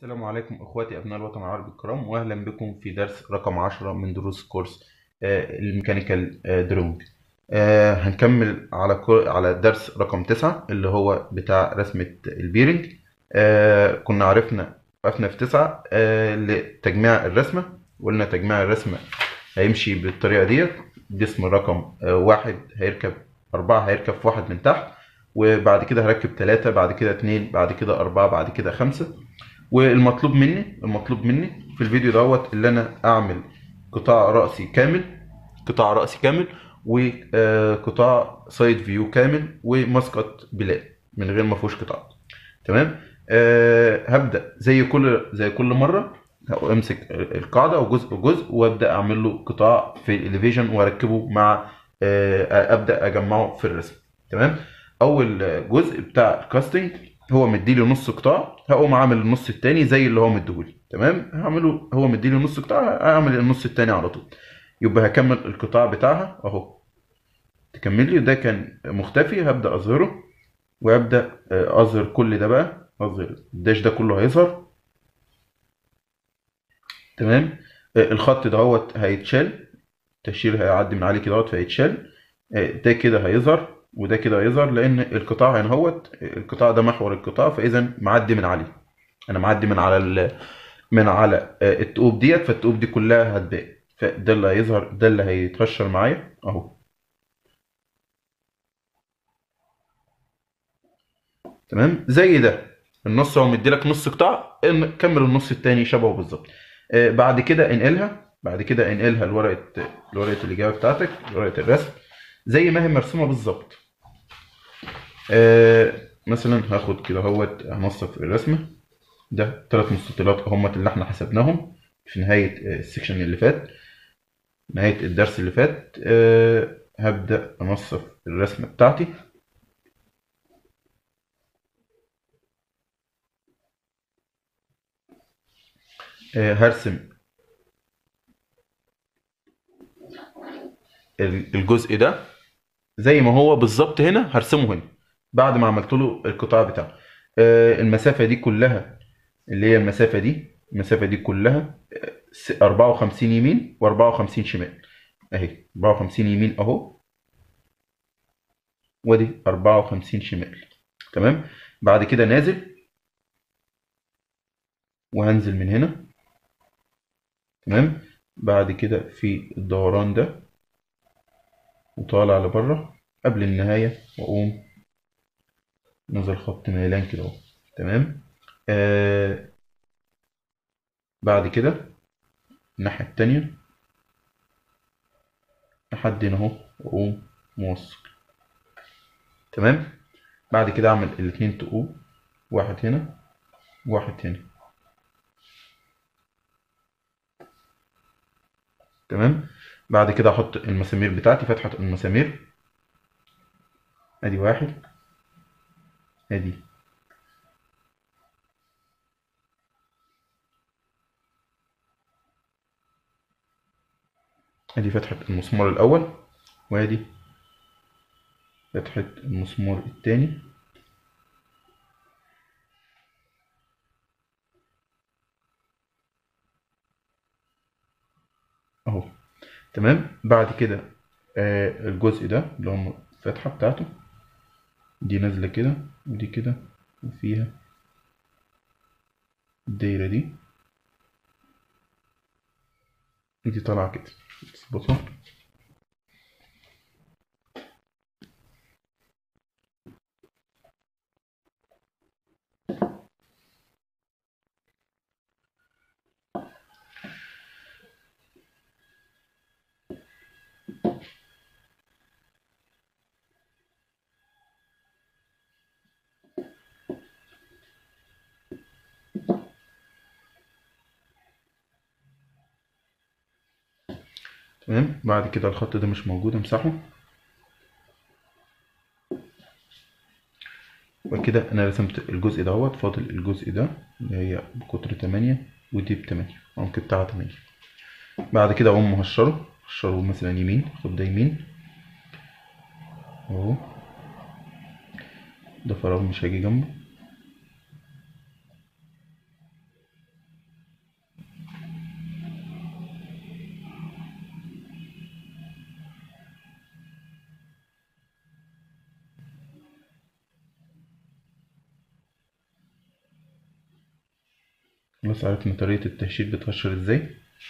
السلام عليكم اخواتي ابناء الوطن العربي الكرام واهلا بكم في درس رقم 10 من دروس كورس آه، الميكانيكال آه، دروينج آه، هنكمل على كو- على درس رقم 9 اللي هو بتاع رسمة البيرنج آه، كنا عرفنا وقفنا في 9 لتجميع الرسمة وقلنا تجميع الرسمة هيمشي بالطريقة ديت جسم رقم آه، واحد هيركب أربعة هيركب في واحد من تحت وبعد كده هركب ثلاثة بعد كده اتنين بعد كده أربعة بعد كده خمسة والمطلوب مني المطلوب مني في الفيديو دوت اللي انا اعمل قطاع رأسي كامل قطاع رأسي كامل وقطاع سايد فيو كامل ومسقط بلاد من غير ما فيهوش قطاع تمام أه هبدأ زي كل زي كل مرة امسك القاعدة وجزء وجزء وابدأ اعمل له قطاع في الاليفيشن واركبه مع أه ابدأ اجمعه في الرسم تمام اول جزء بتاع الكاستنج هو مديلي نص قطاع هقوم عامل النص التاني زي اللي هو مديهولي تمام هعمله هو مديلي نص قطاع هعمل النص التاني على طول يبقى هكمل القطاع بتاعها اهو تكمل لي ده كان مختفي هبدأ اظهره وابدأ آه، اظهر كل ده بقى اظهر الداش ده كله هيظهر تمام آه، الخط دهوت هيتشال التشير هيعدي من عليه كده اهوت فهيتشال آه، ده كده هيظهر وده كده هيظهر لان القطاع هنا هوت القطاع ده محور القطاع فاذا معدي من عليه انا معدي من على ال... من على آه، التقوب ديت فالتقوب دي كلها هتبان فده اللي هيظهر ده اللي هيترشر معايا اهو تمام زي ده النص هو مديلك نص قطاع ان- كمل النص التاني شبهه بالظبط آه، بعد كده انقلها بعد كده انقلها لورقه لورقه الاجابه بتاعتك لورقه الرسم زي ما هي مرسومه بالظبط آه، مثلا هاخد كده اهوت هنصف الرسمه ده ثلاث مستطيلات هم اللي احنا حسبناهم في نهايه آه، السكشن اللي فات نهايه الدرس اللي فات آه، هبدا انصف الرسمه بتاعتي آه، هرسم ال- الجزء ده زي ما هو بالظبط هنا هرسمه هنا بعد ما عملت له القطاع بتاعه آه، المسافة دي كلها اللي هي المسافة دي المسافة دي كلها آه، س- 54 يمين و54 شمال اهي 54 يمين اهو وادي 54 شمال تمام بعد كده نازل وهنزل من هنا تمام بعد كده في الدوران ده وطالع لبره قبل النهاية وأقوم نزل خط ميلان كده اهو تمام آه بعد كده الناحية التانية لحد هنا اهو وأقوم موصل تمام بعد كده أعمل الاتنين تقوم واحد هنا واحد هنا تمام بعد كده أحط المسامير بتاعتي فتحة المسامير أدي واحد أدي أدي فتحة المسمار الأول وأدي فتحة المسمار التاني أهو تمام بعد كده آه الجزء ده اللي هو الفتحة بتاعته دي نازلة كده ودي كده وفيها الدايرة دي ودي طالعة كده تظبطها تمام بعد كده الخط ده مش موجود امسحه وكده انا رسمت الجزء دوت فاضل الجزء ده اللي هي بقطر تمانية ودي بتمانية العمق بتاعها تمانية بعد كده اقوم مهشره هشره مثلا يمين خد ده يمين اهو ده فراغ مش هاجي جنبه خلاص عرفنا طريقة التهشير بتهشر ازاي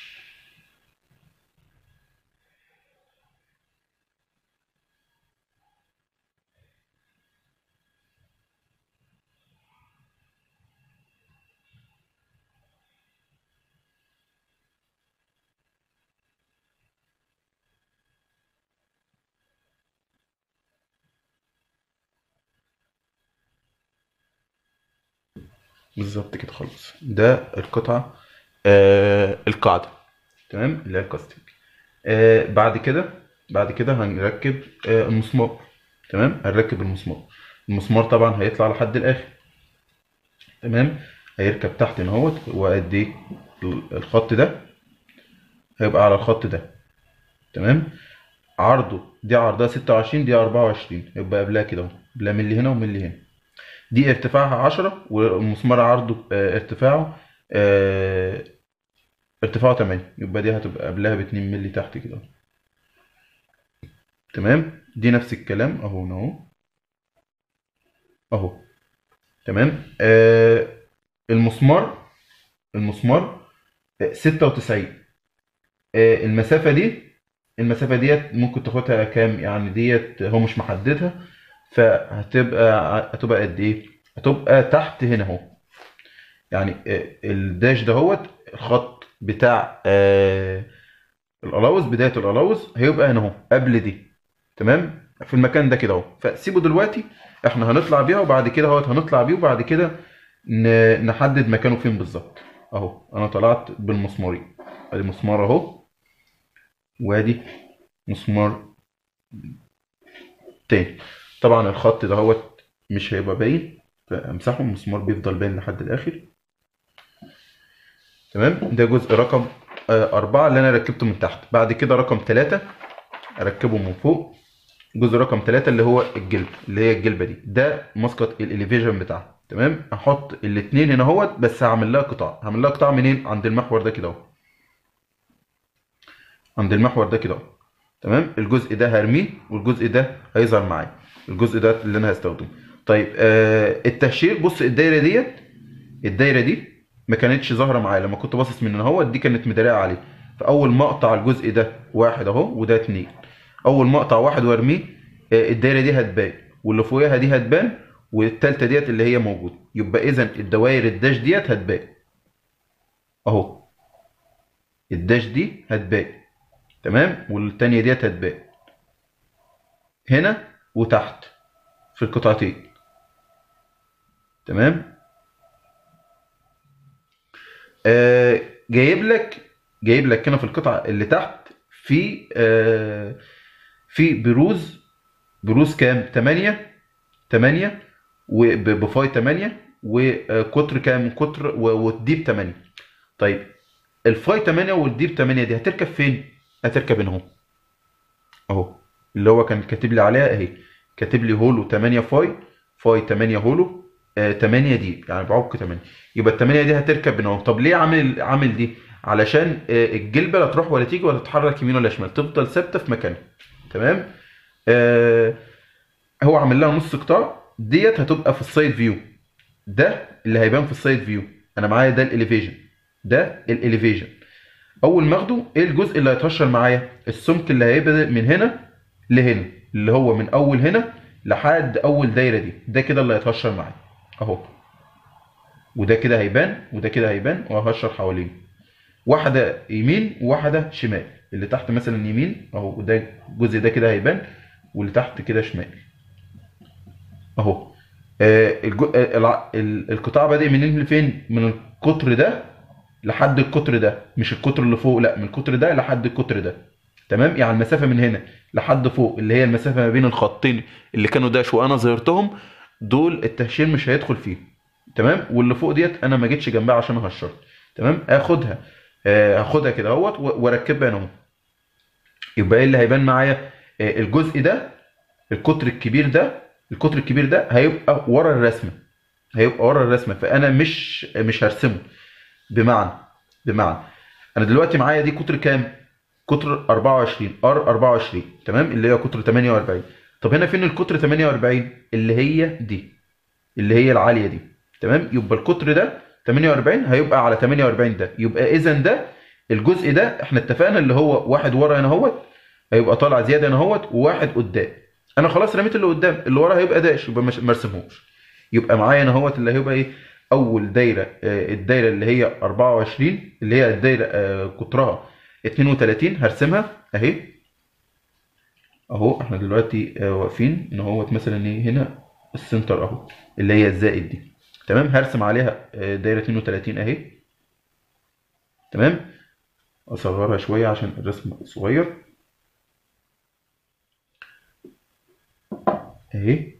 بالظبط كده خلاص ده القطعة آه القاعدة تمام اللي هي الكاستنج آه بعد كده بعد كده هنركب آه المسمار تمام هنركب المسمار المسمار طبعا هيطلع لحد الآخر تمام هيركب تحت هنا اهوت وقد ايه الخط ده هيبقى على الخط ده تمام عرضه دي عرضها 26 دي 24 يبقى قبلها كده اهو قبلها ملي هنا وملي هنا دي ارتفاعها 10 والمسمار عرضه آه، ارتفاعه آه، ارتفاعه 8 يبقى دي هتبقى قبلها ب 2 مللي تحت كده تمام دي نفس الكلام اهو هنا اهو اهو تمام آه المسمار المسمار آه، 96 آه المسافة دي المسافة ديت ممكن تاخدها كام يعني ديت هو مش محددها فهتبقى هتبقى قد ايه هتبقى تحت هنا اهو يعني آه، الداش دهوت الخط بتاع آه الالاوز بدايه الالاوز هيبقى هنا اهو قبل دي تمام في المكان ده كده اهو فسيبه دلوقتي احنا هنطلع بيها وبعد كده اهوت هنطلع بيه وبعد كده ن- نحدد مكانه فين بالظبط اهو انا طلعت بالمسمارين ادي مسمار اهو وادي مسمار تاني طبعا الخط دهوت مش هيبقى باين فامسحه المسمار بيفضل باين لحد الاخر تمام ده جزء رقم آه، أربعة اللي أنا ركبته من تحت بعد كده رقم ثلاثة أركبه من فوق جزء رقم ثلاثة اللي هو الجلب اللي هي الجلبة دي ده مسقط الإليفيجن بتاعها تمام هحط الاتنين هنا اهوت بس هعمل لها قطاع هعمل لها قطاع منين عند المحور ده كده اهو عند المحور ده كده اهو تمام الجزء ده هرميه والجزء ده هيظهر معايا الجزء ده اللي انا هستخدمه طيب آه التهشير بص الدايره ديت الدايره دي ما كانتش ظاهره معايا لما كنت باصص من هنا اهوت دي كانت مداريه عليه فاول ما اقطع الجزء ده واحد اهو وده اتنين اول ما اقطع واحد وارميه آه، الدايره دي هتبان واللي فوقها دي هتبان والتالتة ديت اللي هي موجوده يبقى اذا الدوائر الداش ديت هتبان اهو الداش دي هتبان تمام والتانية ديت هتبان هنا وتحت في القطعتين تمام آه جايب لك جايب لك هنا في القطعة اللي تحت في آه في بروز بروز كام 8 8 وبفاي 8 وقطر كام قطر و- والديب 8 طيب الفاي 8 والديب 8 دي هتركب فين هتركب هنا اهو اهو اللي هو كان كاتب لي عليها اهي كاتب لي هولو 8 فاي فاي 8 هولو آه 8 دي يعني بعمق 8 يبقى ال 8 دي هتركب هنا اهو طب ليه عامل عامل دي علشان آه الجلبه لا تروح ولا تيجي ولا تتحرك يمين ولا شمال تفضل ثابته في مكانها تمام آه هو عامل لها نص قطاع ديت هتبقى في السايد فيو ده اللي هيبان في السايد فيو انا معايا ده الاليفيجن ده الاليفيجن اول ما اخده ايه الجزء اللي هيتهشر معايا السمك اللي هيبدا من هنا لهنا اللي هو من اول هنا لحد اول دايره دي ده كده اللي هيتهشر معايا اهو وده كده هيبان وده كده هيبان وهشر حواليه واحده يمين وواحده شمال اللي تحت مثلا يمين اهو وده الجزء ده كده هيبان واللي تحت كده شمال اهو آه الجو... آه الع- ال- القطاع بادئ منين لفين من القطر ده لحد القطر ده مش القطر اللي فوق لا من القطر ده لحد القطر ده تمام يعني المسافه من هنا لحد فوق اللي هي المسافه ما بين الخطين اللي كانوا داش وانا ظهرتهم دول التهشير مش هيدخل فيه تمام واللي فوق ديت انا ما جيتش جنبها عشان اهشر تمام اخدها آه، هاخدها كده اهوت و- واركبها هنا اهو يبقى ايه اللي هيبان معايا آه، الجزء ده القطر الكبير ده القطر الكبير ده هيبقى ورا الرسمه هيبقى ورا الرسمه فانا مش مش هرسمه بمعنى بمعنى انا دلوقتي معايا دي قطر كام قطر 24 ار 24 تمام اللي هي قطر 48 طب هنا فين القطر 48 اللي هي دي اللي هي العاليه دي تمام يبقى القطر ده 48 هيبقى على 48 ده يبقى اذا ده الجزء ده احنا اتفقنا اللي هو واحد ورا هنا اهوت هيبقى طالع زياده هنا اهوت وواحد قدام انا خلاص رميت اللي قدام اللي ورا هيبقى داش يبقى مش- ما ارسمهوش يبقى معايا هنا اهوت اللي هيبقى ايه اول دايره آه، الدايره اللي هي 24 اللي هي الدايره آه، قطرها 32 هرسمها اهي اهو احنا دلوقتي آه، واقفين ان هو مثلا ايه هنا السنتر اهو اللي هي الزائد دي تمام هرسم عليها آه، دايره 32 اهي تمام اصغرها شويه عشان الرسم صغير اهي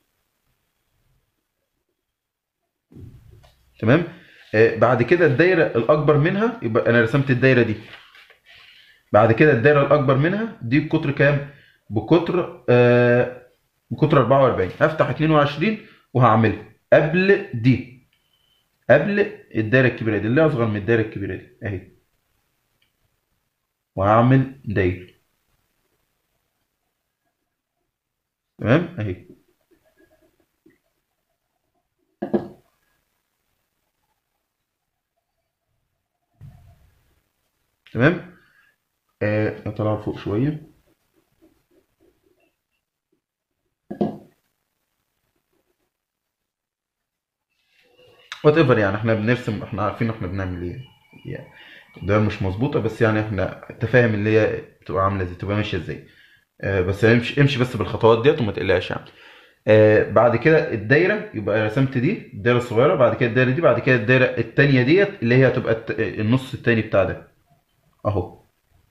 تمام آه، بعد كده الدايره الاكبر منها يبقى انا رسمت الدايره دي بعد كده الدايره الاكبر منها دي بقطر كام بقطر آه بقطر 44 هفتح 22 وهعملها قبل دي قبل الدايره الكبيره دي اللي اصغر من الدايره الكبيره دي اهي وهعمل دايره تمام اهي تمام آه اطلع فوق شويه وات ايفر يعني احنا بنرسم احنا عارفين احنا بنعمل ايه يعني ده مش مظبوطه بس يعني احنا تفاهم اللي هي تبقى عامله ازاي تبقى ماشيه ازاي آه بس امشي امشي بس بالخطوات ديت وما تقلقش يعني آه بعد كده الدايره يبقى رسمت دي الدايره الصغيره بعد كده الدايره دي بعد كده الدايره التانيه ديت اللي هي هتبقى الت- النص التاني بتاع ده اهو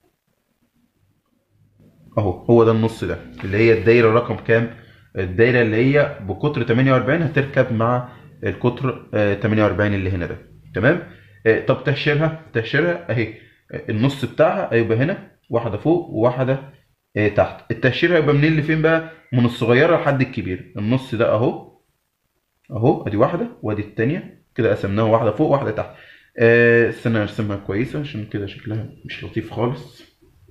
اهو هو ده النص ده اللي هي الدايره رقم كام الدايره اللي هي بقطر 48 هتركب مع القطر آه، 48 اللي هنا ده تمام آه، طب تهشيرها تهشيرها اهي آه، النص بتاعها هيبقى هنا واحده فوق وواحده آه، تحت التهشير هيبقى منين لفين بقى من الصغيره لحد الكبير النص ده اهو اهو ادي واحده وادي التانيه كده قسمناها واحده فوق واحده تحت آه، استنى ارسمها كويسه عشان كده شكلها مش لطيف خالص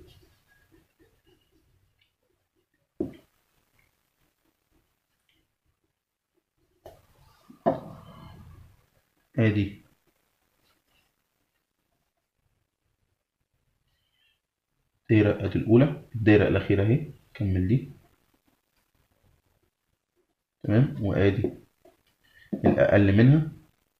ادي الدايرة ادي الأولى الدايرة الأخيرة اهي كمل دي تمام وادي الأقل منها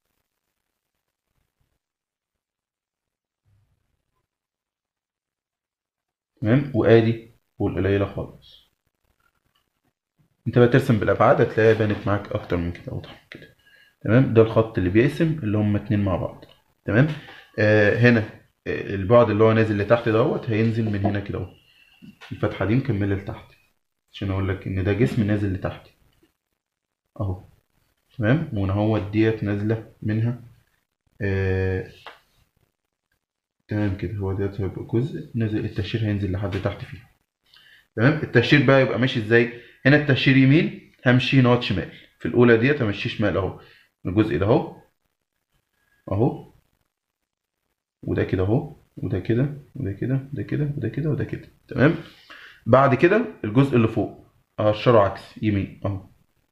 تمام وادي والقليلة خالص انت بقى ترسم بالأبعاد هتلاقيها بانت معاك أكتر من كده أوضح من كده تمام ده الخط اللي بيقسم اللي هما اتنين مع بعض تمام آه هنا آه، البعد اللي هو نازل لتحت دوت هينزل من هنا كده اهو الفتحة دي مكملة لتحت عشان اقول لك ان ده جسم نازل لتحت اهو تمام وهنا هو ديت نازلة منها آه تمام كده هو ديت هيبقى جزء نازل التهشير هينزل لحد تحت فيه تمام التهشير بقى يبقى ماشي ازاي هنا التهشير يمين همشي نوت شمال في الاولى ديت همشي شمال اهو الجزء ده اهو اهو وده كده اهو وده كده وده كده وده كده وده كده وده كده تمام بعد كده الجزء اللي فوق اهشره عكس يمين اهو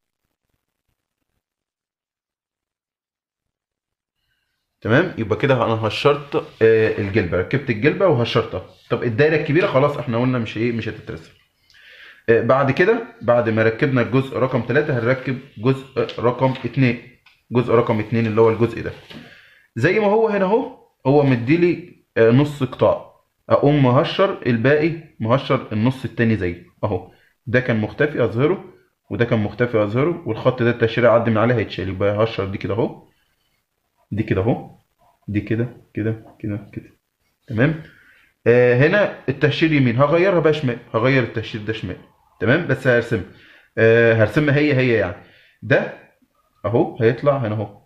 تمام يبقى كده انا هشرت آه، الجلبه ركبت الجلبه وهشرتها طب الدايره الكبيره خلاص احنا قلنا مش ايه مش هتترسم آه، بعد كده بعد ما ركبنا الجزء رقم 3 هنركب جزء رقم 2 جزء رقم 2 اللي هو الجزء ده زي ما هو هنا اهو هو مديلي آه، نص قطاع اقوم مهشر الباقي مهشر النص التاني زيه اهو ده كان مختفي اظهره وده كان مختفي اظهره والخط ده التأشيرة يعدي من عليه هيتشال يبقى هشر دي كده اهو دي كده اهو دي كده كده كده كده تمام آه هنا التهشير يمين هغيرها بقى شمال هغير التهشير ده شمال تمام بس هرسمها آه هرسمها هي هي يعني ده اهو هيطلع هنا اهو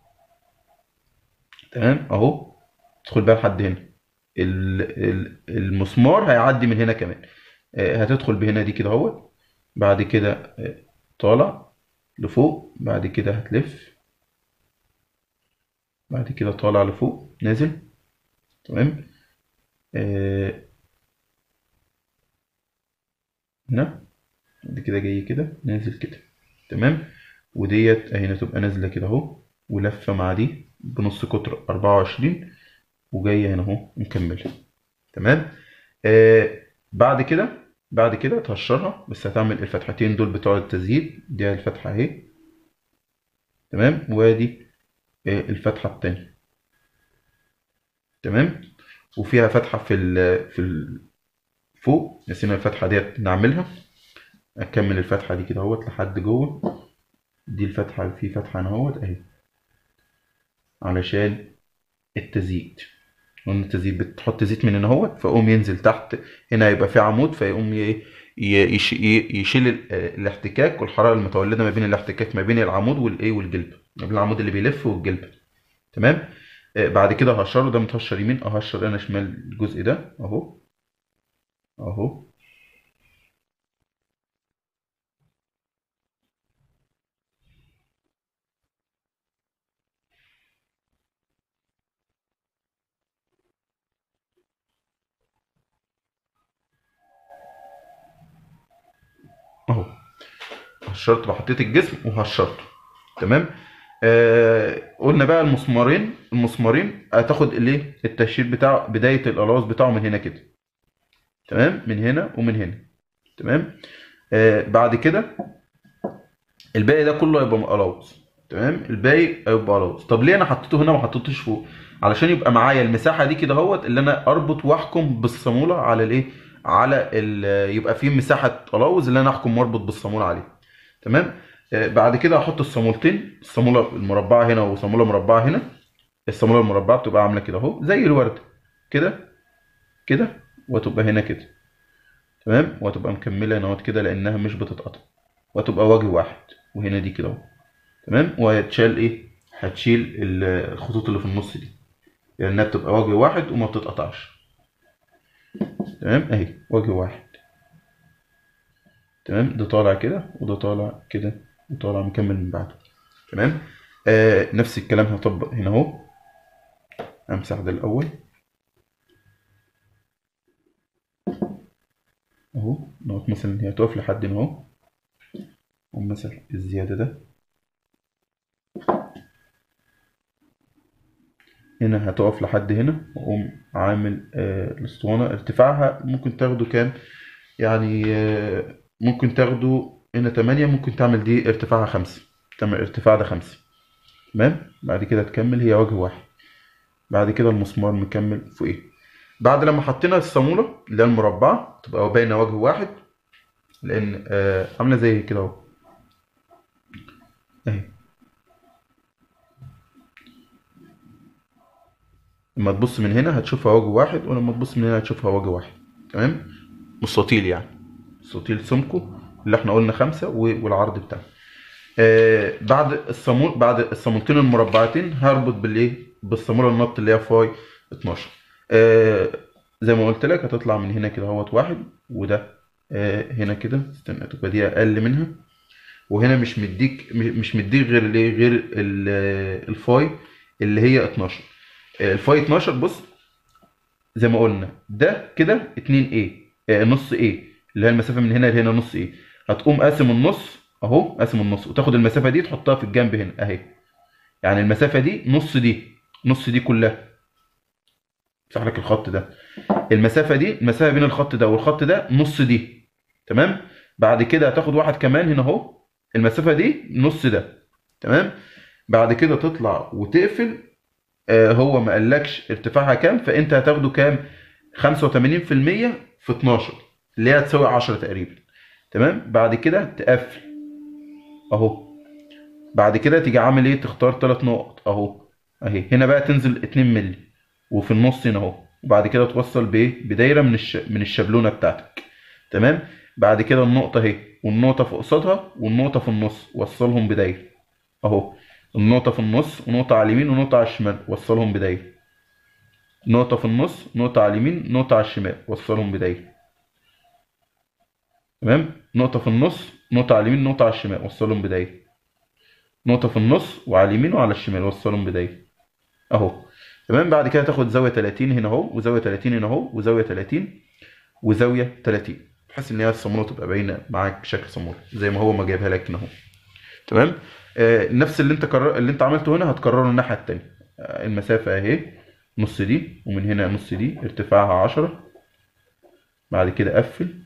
تمام اهو ادخل بقى لحد هنا ال- ال- المسمار هيعدي من هنا كمان آه، هتدخل بهنا دي كده اهو بعد كده آه، طالع لفوق بعد كده هتلف بعد كده طالع لفوق نازل تمام آه، هنا بعد كده جاي كده نازل كده تمام وديت اهي هنا تبقى نازله كده اهو ولفه مع دي بنص قطر 24 وجايه هنا اهو مكمله تمام آه بعد كده بعد كده تهشرها بس هتعمل الفتحتين دول بتوع التزييد دي الفتحه اهي تمام وادي آه الفتحه التانية تمام وفيها فتحه في ال في ال فوق نسينا الفتحه ديت نعملها اكمل الفتحه دي كده اهوت لحد جوه دي الفتحه في فتحه هنا اهوت اهي علشان التزييد قلنا التزييد بتحط زيت من هنا اهوت فيقوم ينزل تحت هنا يبقى في عمود فيقوم ي- ي- يش- ي- يشيل ال- الاحتكاك والحراره المتولده ما بين الاحتكاك ما بين العمود والايه والجلب ما بين العمود اللي بيلف والجلب تمام آه، بعد كده هشره ده متهشر يمين اهشر انا شمال الجزء ده اهو اهو اهو هشرت وحطيت الجسم وهشرته تمام آه قلنا بقى المسمارين المسمارين هتاخد الايه التهشير بتاع بدايه القلاوص بتاعه من هنا كده تمام من هنا ومن هنا تمام آه بعد كده الباقي ده كله هيبقى قلاوص تمام الباقي هيبقى قلاوص طب ليه انا حطيته هنا وما حطيتوش فوق علشان يبقى معايا المساحه دي كده اهوت اللي انا اربط واحكم بالصاموله على الايه على ال- يبقى في مساحه قلاوز اللي انا احكم واربط بالصاموله عليها تمام آه، بعد كده هحط الصامولتين الصاموله المربعه هنا وصاموله مربعه هنا الصاموله المربعه بتبقى عامله كده اهو زي الورد كده كده وتبقى هنا كده تمام وهتبقى مكمله هنا اهوت كده لانها مش بتتقطع وهتبقى وجه واحد وهنا دي كده اهو تمام وهتشال ايه هتشيل ال- الخطوط اللي في النص دي لانها بتبقى وجه واحد وما بتتقطعش تمام اهي وجه واحد تمام ده طالع كده وده طالع كده وطالع مكمل من بعده تمام آه نفس الكلام هطبق هنا اهو امسح ده الاول اهو نقط مثلا هي هتقف لحد هنا اهو ومسح الزيادة ده هنا هتقف لحد هنا واقوم عامل آه الاسطوانة ارتفاعها ممكن تاخده كام يعني آه ممكن تاخده هنا تمانية ممكن تعمل دي ارتفاعها خمسة تعمل الارتفاع ده خمسة تمام بعد كده تكمل هي وجه واحد بعد كده المسمار مكمل فوقيه بعد لما حطينا الصامولة اللي هي المربعة تبقى باينة وجه واحد لأن آه عاملة زي كده اهو اهي لما تبص من هنا هتشوفها وجه واحد ولما تبص من هنا هتشوفها وجه واحد تمام مستطيل يعني مستطيل سمكه اللي احنا قلنا خمسة و- والعرض بتاعه آه بعد الصامول بعد الصامولتين المربعتين هربط بالايه بالصامولة النط اللي هي فاي 12 آه زي ما قلت لك هتطلع من هنا كده اهوت واحد وده آه هنا كده استنى تبقى دي اقل منها وهنا مش مديك مش مديك غير الايه غير ال- الفاي اللي هي 12 آه، الفاي 12 بص زي ما قلنا ده كده 2 a آه، نص a اللي هي المسافه من هنا لهنا نص a هتقوم قاسم النص اهو قاسم النص وتاخد المسافه دي تحطها في الجنب هنا اهي يعني المسافه دي نص دي نص دي كلها امسح لك الخط ده المسافه دي المسافه بين الخط ده والخط ده نص دي تمام بعد كده هتاخد واحد كمان هنا اهو المسافه دي نص ده تمام بعد كده تطلع وتقفل آه هو ما قالكش ارتفاعها كام فانت هتاخده كام 85% في 12 اللي هي هتساوي 10 تقريبا تمام بعد كده تقفل اهو بعد كده تيجي عامل ايه تختار ثلاث نقط اهو اهي هنا بقى تنزل 2 مللي وفي النص هنا اهو وبعد كده توصل بايه بدايره من الش... من الشابلونه بتاعتك تمام بعد كده النقطه اهي والنقطه في قصادها والنقطه في النص وصلهم بدايره اهو النقطه في النص ونقطه على اليمين ونقطه على الشمال وصلهم بدايره نقطه في النص نقطه على اليمين نقطه على الشمال وصلهم بدايره تمام نقطه في النص نقطه على اليمين نقطه على الشمال وصلهم بدايره نقطه في النص وعلى اليمين وعلى الشمال وصلهم بدايره اهو تمام بعد كده تاخد زاويه 30 هنا اهو وزاويه 30 هنا اهو وزاويه 30 وزاويه 30 بحيث ان هي الصاموله تبقى باينه معاك بشكل صاموله زي ما هو ما جايبها لك هنا اهو تمام آه نفس اللي انت كرر... اللي انت عملته هنا هتكرره الناحيه التانيه آه، المسافة اهي نص دي ومن هنا نص دي ارتفاعها عشرة بعد كده اقفل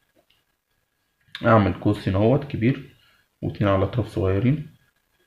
اعمل قوس هنا اهوت كبير واتنين على اطراف صغيرين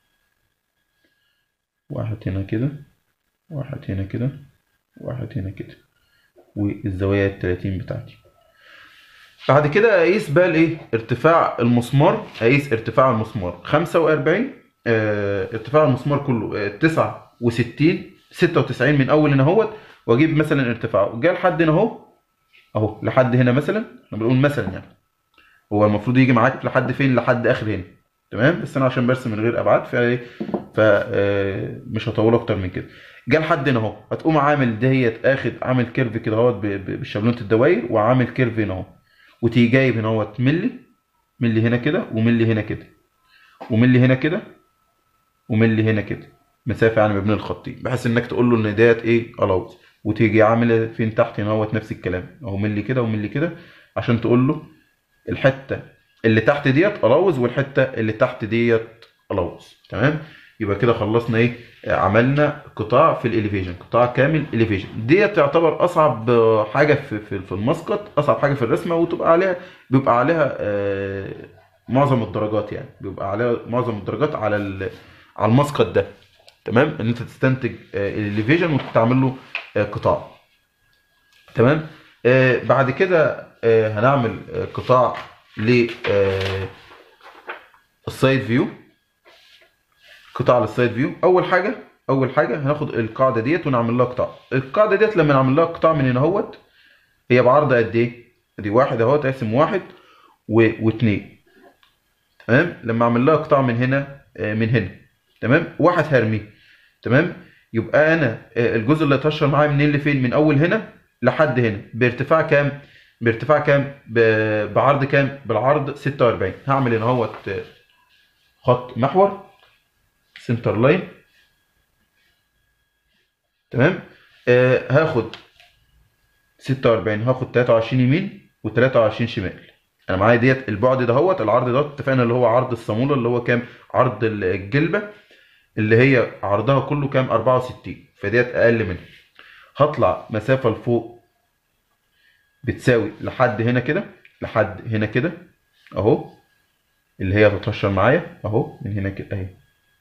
واحد هنا كده واحد هنا كده واحد هنا كده والزوايا التلاتين بتاعتي بعد كده اقيس بقى الايه ارتفاع المسمار اقيس ارتفاع المسمار 45 اه ارتفاع المسمار كله اه 69 96 من اول هنا اهوت واجيب مثلا ارتفاعه جه لحد هنا اهو اهو لحد هنا مثلا احنا بنقول مثلا يعني هو المفروض يجي معاك لحد فين لحد اخر هنا تمام بس انا عشان برسم من غير ابعاد فايه ف آه، مش هطول اكتر من كده جه لحد هنا اهو هتقوم عامل دهيت اخد عامل كيرف كده اهوت ب- ب- بشابلونه الدوائر وعامل كيرف هنا اهو وتيجي جايب هنا اهوت ملي ملي هنا كده وملي هنا كده وملي هنا كده وملي هنا كده مسافه يعني ما بين الخطين بحيث انك تقول له ان ديت ايه الاوز وتيجي عامل فين تحت هنا اهوت نفس الكلام اهو ملي كده وملي كده عشان تقول له الحته اللي تحت ديت الاوز والحته اللي تحت ديت الاوز تمام يبقى كده خلصنا ايه آه، عملنا قطاع في الاليفيجن قطاع كامل اليفيجن ديت تعتبر اصعب آه، حاجه في في في المسقط اصعب حاجه في الرسمه وتبقى عليها بيبقى عليها آه، معظم الدرجات يعني بيبقى عليها معظم الدرجات على ال- على المسقط ده تمام ان انت تستنتج الاليفيجن وتعمل له آه، قطاع تمام آه، بعد كده آه، هنعمل آه، قطاع ل آه، السايد فيو قطاع للسايد فيو اول حاجه اول حاجه هناخد القاعده ديت ونعمل لها قطاع القاعده ديت لما نعمل لها قطاع من هنا اهوت هي بعرض قد ايه ادي واحد اهوت اقسم واحد و... واتنين تمام لما اعمل لها قطاع من هنا آه، من هنا تمام واحد هرميه تمام يبقى انا آه، الجزء اللي هيتهشر معايا منين لفين من اول هنا لحد هنا بارتفاع كام بارتفاع كام ب- بعرض كام بالعرض 46 هعمل هنا اهوت آه، خط محور سنتر لاين تمام آه هاخد 46 هاخد 23 يمين و23 شمال انا معايا ديت البعد دهوت العرض دوت اتفقنا اللي هو عرض الصاموله اللي هو كام عرض الجلبه اللي هي عرضها كله كام 64 فديت اقل منها هطلع مسافه لفوق بتساوي لحد هنا كده لحد هنا كده اهو اللي هي هتتهشر معايا اهو من هنا كده اهي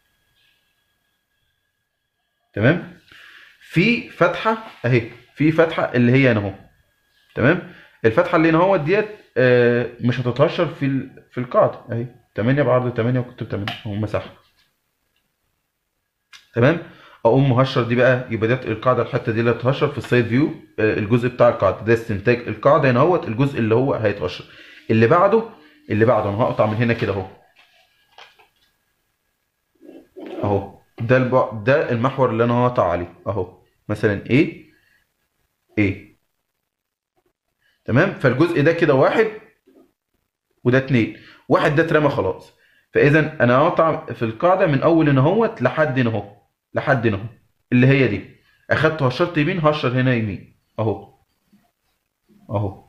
تمام في فتحه اهي في فتحه اللي هي هنا اهو تمام الفتحه اللي هنا اهوت ديت آه، مش هتتهشر في ال- في القاعده اهي 8 بعرض 8 وكتب 8 اهو مساحه تمام اقوم مهشر دي بقى يبقى ديت القاعده الحته دي اللي هتهشر في السايد فيو آه، الجزء بتاع القاعده ده استنتاج القاعده هنا اهوت الجزء اللي هو هيتهشر اللي بعده اللي بعده انا هقطع من هنا كده اهو اهو ده الب... ده المحور اللي انا هقطع عليه اهو مثلا A A تمام فالجزء ده كده واحد وده اتنين واحد ده اترمى خلاص فاذا انا هقطع في القاعده من اول هنا اهوت لحد هنا اهو لحد هنا اهو اللي هي دي اخدت هشرت يمين هشر هنا يمين اهو اهو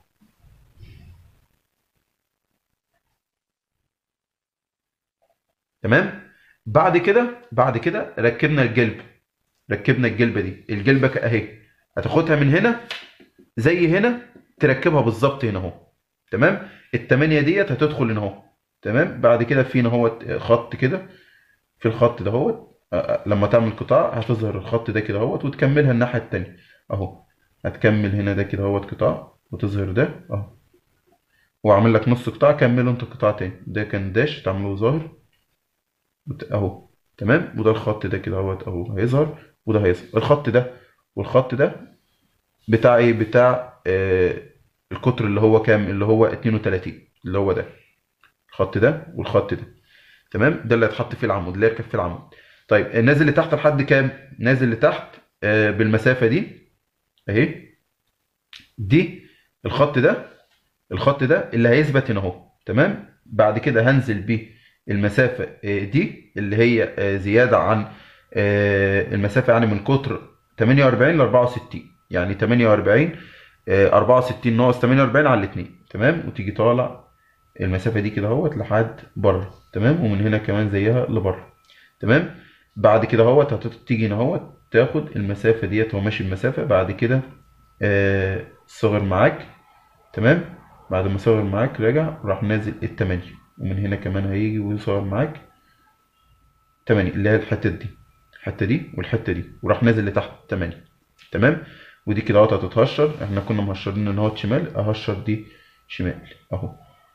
تمام بعد كده بعد كده ركبنا الجلب ركبنا الجلبه دي الجلبه ك- اهي هتاخدها من هنا زي هنا تركبها بالظبط هنا اهو تمام التمانية ديت هتدخل هنا اهو تمام بعد كده في هنا اهوت خط كده في الخط ده اهوت آه، آه، لما تعمل قطاع هتظهر الخط ده كده اهوت وتكملها الناحية التانية اهو هتكمل هنا ده كده اهوت قطاع وتظهر ده اهو واعمل لك نص قطاع كمله انت قطاع تاني ده كان داش تعمله ظاهر وت- اهو تمام وده الخط ده كده اهوت اهو هيظهر وده هيظهر الخط ده والخط ده بتاع ايه بتاع آه القطر اللي هو كام اللي هو 32 اللي هو ده الخط ده والخط ده تمام ده اللي هيتحط فيه العمود اللي يركب فيه العمود طيب النازل اللي تحت لحد كام نازل لتحت آه بالمسافة دي اهي دي الخط ده الخط ده اللي هيثبت هنا اهو تمام بعد كده هنزل بيه المسافة آه، دي اللي هي آه، زيادة عن آه، المسافة يعني من قطر 48 ل 64 يعني 48 آه، 64 ناقص 48 على الاثنين تمام وتيجي طالع المسافة دي كده اهوت لحد بره تمام ومن هنا كمان زيها لبره تمام بعد كده اهوت هتيجي هنا اهوت تاخد المسافة ديت هو ماشي المسافة بعد كده آه صغر معاك تمام بعد ما صغر معاك راجع راح نازل التمانية ومن هنا كمان هيجي ويصغر معاك تمانية اللي هي الحتة دي الحتة دي والحتة دي وراح نازل لتحت تمانية تمام ودي كده اهوت هتتهشر احنا كنا مهشرين ان هو شمال اهشر دي شمال اهو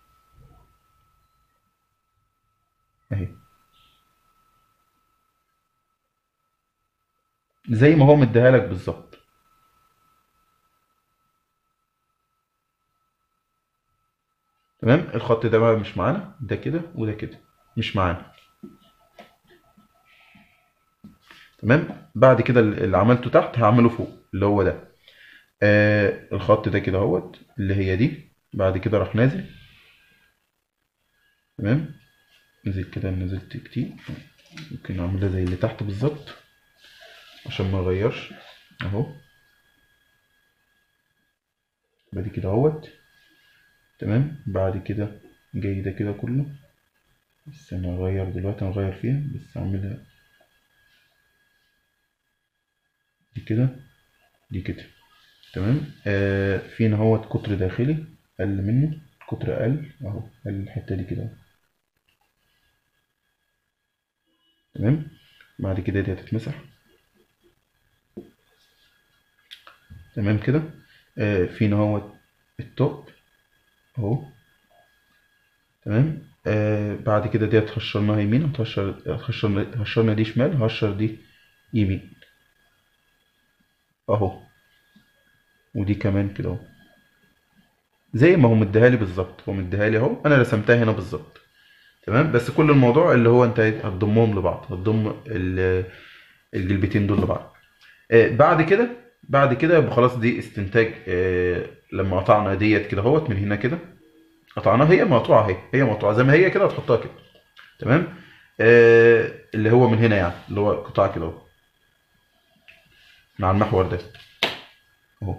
اهي زي ما هو مديها لك بالظبط تمام الخط ده بقى مش معانا ده كده وده كده مش معانا تمام بعد كده اللي عملته تحت هعمله فوق اللي هو ده آه الخط ده كده اهوت اللي هي دي بعد كده راح نازل تمام نزل كده نزلت كتير ممكن نعملها زي اللي تحت بالظبط عشان ما اغيرش اهو بعد كده اهوت تمام بعد كده جاي ده كده كله بس انا هغير دلوقتي هغير فيها بس اعملها دي كده دي كده تمام آه فينا اهوت قطر داخلي اقل منه قطر اقل اهو الحته دي كده تمام بعد كده دي هتتمسح تمام كده آه فينا اهوت التوب اهو تمام آه بعد كده دي هتهشرناها يمين هتهشر هتهشرنا هشرنا دي شمال هشر دي يمين اهو ودي كمان كده اهو زي ما هو مديها لي بالظبط هو مديها لي اهو انا رسمتها هنا بالظبط تمام بس كل الموضوع اللي هو انت هتضمهم لبعض هتضم الجلبتين دول لبعض آه بعد كده بعد كده يبقى خلاص دي استنتاج آه لما قطعنا ديت كده اهوت من هنا كده قطعناها هي مقطوعه اهي هي مقطوعه زي ما هي كده هتحطها كده تمام آه اللي هو من هنا يعني اللي هو قطاع كده اهو مع المحور ده اهو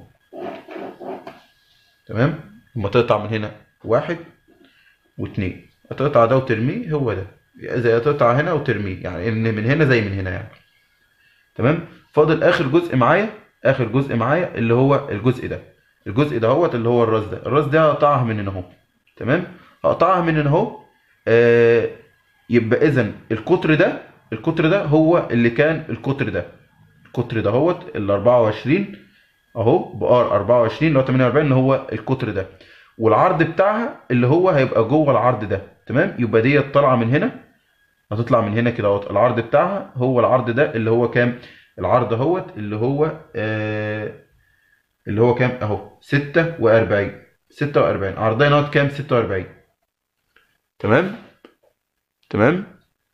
تمام لما تقطع من هنا واحد واتنين هتقطع ده وترميه هو ده زي هتقطع هنا وترميه يعني ان من هنا زي من هنا يعني تمام فاضل اخر جزء معايا اخر جزء معايا اللي هو الجزء ده الجزء ده هوت اللي هو الراس ده الراس ده هقطعها من هنا اهو تمام هقطعها من هنا اهو آه يبقى اذا القطر ده القطر ده هو اللي كان القطر ده القطر ده هوت ال 24 اهو بار 24 اللي هو 48 اللي هو القطر ده والعرض بتاعها اللي هو هيبقى جوه العرض ده تمام يبقى ديت طالعه من هنا هتطلع من هنا كده اهوت العرض بتاعها هو العرض ده اللي هو كام العرض اهوت اللي هو آه اللي هو كام اهو 46 46 عرضين اهوت كام 46 تمام تمام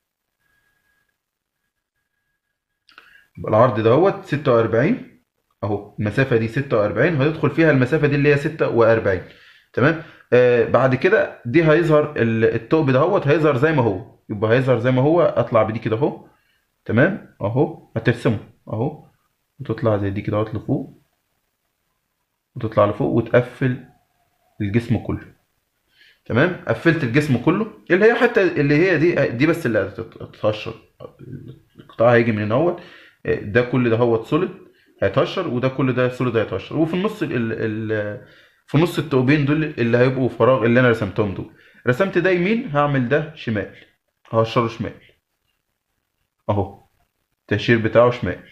يبقى العرض دهوت 46 اهو المسافه دي 46 هيدخل فيها المسافه دي اللي هي 46 تمام آه بعد كده دي هيظهر الثقب دهوت هيظهر زي ما هو يبقى هيظهر زي ما هو اطلع بدي كده اهو تمام اهو هترسمه اهو وتطلع زي دي كده اهوت لفوق وتطلع لفوق وتقفل الجسم كله تمام قفلت الجسم كله اللي هي حتى اللي هي دي دي بس اللي هتتهشر القطاع هيجي من هنا اهوت ده كل ده هو سوليد هيتهشر وده كل ده سوليد هيتهشر وفي النص ال ال في نص الثقبين دول اللي هيبقوا فراغ اللي انا رسمتهم دول رسمت ده يمين هعمل ده شمال ههشره شمال اهو التهشير بتاعه شمال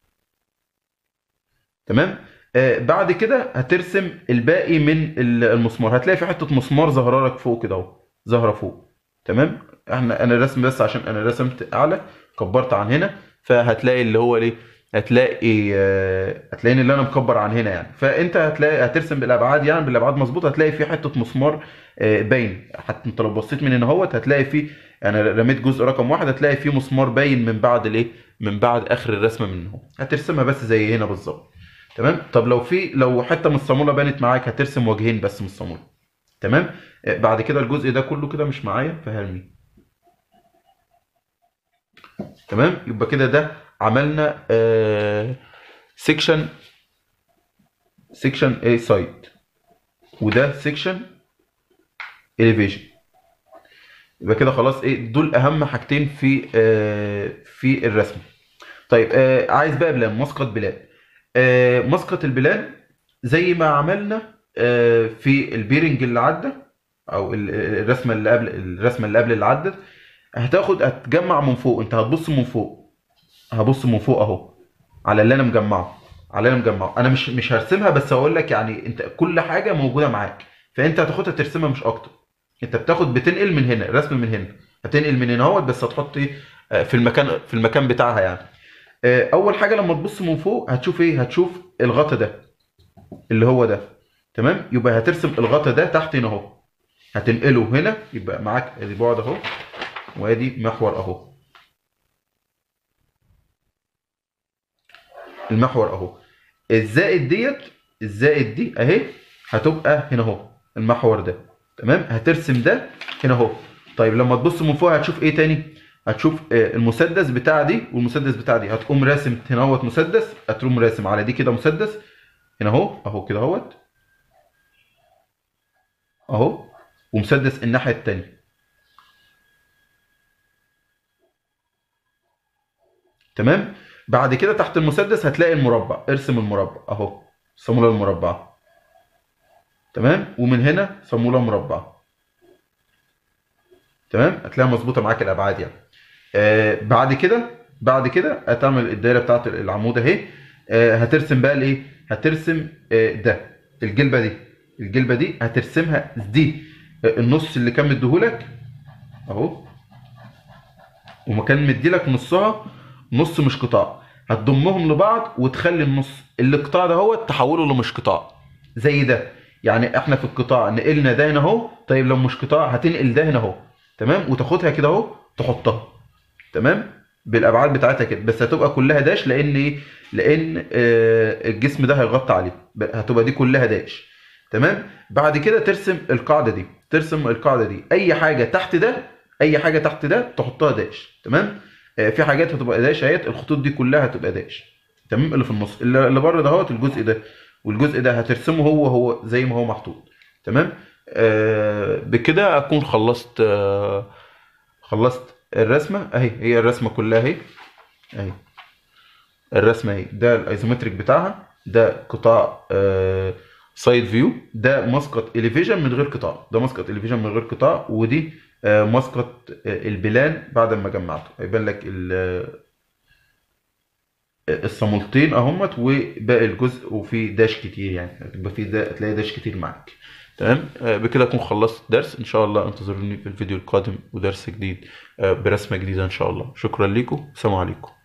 تمام آه بعد كده هترسم الباقي من المسمار هتلاقي في حته مسمار ظاهره لك فوق كده اهو ظاهره فوق تمام احنا انا رسم بس عشان انا رسمت اعلى كبرت عن هنا فهتلاقي اللي هو ليه هتلاقي هتلاقي اللي انا مكبر عن هنا يعني فانت هتلاقي هترسم بالابعاد يعني بالابعاد مظبوط هتلاقي في حته مسمار باين حتى انت لو بصيت من هنا اهوت هتلاقي في انا رميت جزء رقم واحد هتلاقي في مسمار باين من بعد الايه من بعد اخر الرسمه من هنا هترسمها بس زي هنا بالظبط تمام طب لو في لو حته من الصاموله بانت معاك هترسم وجهين بس من الصاموله تمام بعد كده الجزء ده كله كده مش معايا فهرميه تمام يبقى كده ده عملنا سيكشن سيكشن اي سايد وده سيكشن اليفيشن يبقى كده خلاص ايه دول اهم حاجتين في آه في الرسم طيب آه عايز بقى بلان مسقط بلان آه مسقط البلان زي ما عملنا آه في البيرنج اللي عدى او ال- الرسمه اللي قبل الرسمه اللي قبل اللي عدت هتاخد هتجمع من فوق انت هتبص من فوق هبص من فوق اهو على اللي انا مجمعه على اللي انا مجمعه انا مش مش هرسمها بس هقول لك يعني انت كل حاجه موجوده معاك فانت هتاخدها ترسمها مش اكتر انت بتاخد بتنقل من هنا الرسم من هنا هتنقل من هنا اهوت بس هتحط ايه آه، في المكان في المكان بتاعها يعني آه، اول حاجه لما تبص من فوق هتشوف ايه هتشوف الغطا ده اللي هو ده تمام يبقى هترسم الغطا ده تحت هنا اهو هتنقله هنا يبقى معاك ادي بعد اهو وادي محور اهو المحور اهو الزائد ديت الزائد دي اهي هتبقى هنا اهو المحور ده تمام هترسم ده هنا اهو طيب لما تبص من فوق هتشوف ايه تاني هتشوف آه، المسدس بتاع دي والمسدس بتاع دي هتقوم راسم هنا اهوت مسدس هتقوم راسم على دي كده مسدس هنا اهو اهو كده اهوت اهو ومسدس الناحيه التانيه تمام بعد كده تحت المسدس هتلاقي المربع ارسم المربع اهو صامولة المربع تمام ومن هنا صامولة مربع تمام هتلاقيها مظبوطه معاك الابعاد يعني آه بعد كده بعد كده هتعمل الدايره بتاعت العمود اهي آه هترسم بقى الايه هترسم آه ده الجلبه دي الجلبه دي هترسمها دي آه النص اللي كان مديهولك اهو وما كان مديلك نصها نص مش قطاع هتضمهم لبعض وتخلي النص اللي قطاع ده هو تحوله لمش قطاع زي ده يعني احنا في القطاع نقلنا ده هنا اهو طيب لو مش قطاع هتنقل ده هنا اهو تمام وتاخدها كده اهو تحطها تمام بالابعاد بتاعتها كده بس هتبقى كلها داش لان ايه لان آه الجسم ده هيغطي عليه ب- هتبقى دي كلها داش تمام بعد كده ترسم القاعده دي ترسم القاعده دي اي حاجه تحت ده اي حاجه تحت ده تحطها داش تمام آه في حاجات هتبقى داش اهيت الخطوط دي كلها هتبقى داش تمام اللي في النص اللي اللي بره دهوت الجزء ده والجزء ده هترسمه هو هو زي ما هو محطوط تمام آه بكده اكون خلصت آه خلصت الرسمه اهي هي الرسمه كلها اهي اهي الرسمه اهي ده الايزومتريك بتاعها ده قطاع آه سايد فيو ده مسقط اليفيجن من غير قطاع ده مسقط اليفيجن من غير قطاع ودي آه مسقط آه البلان بعد ما جمعته هيبان لك ال- الصامولتين اهمت وباقي الجزء وفي داش كتير يعني هتبقى في دا هتلاقي داش كتير معاك تمام آه، بكده اكون خلصت درس ان شاء الله انتظروني في الفيديو القادم ودرس جديد آه، برسمة جديدة ان شاء الله شكرا لكم السلام عليكم